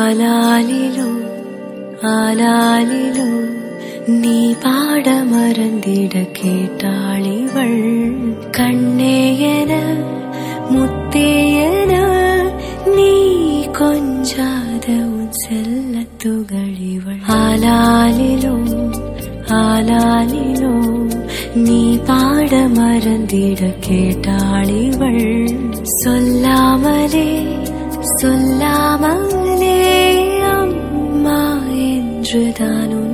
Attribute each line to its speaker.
Speaker 1: ஆலாலிலோ ஆலாலிலோ நீ பாட மறந்திட கேட்டாளிவள் கண்ணேயன முத்தேயன நீ கொஞ்சாத உன் செல்ல துகளிவள் ஆலாலிலோ ஆலாலிலோ நீ பாட மறந்திட கேட்டாளிவள் சொல்லாமலே சொல்லாமலே அம்மா என்றுதான்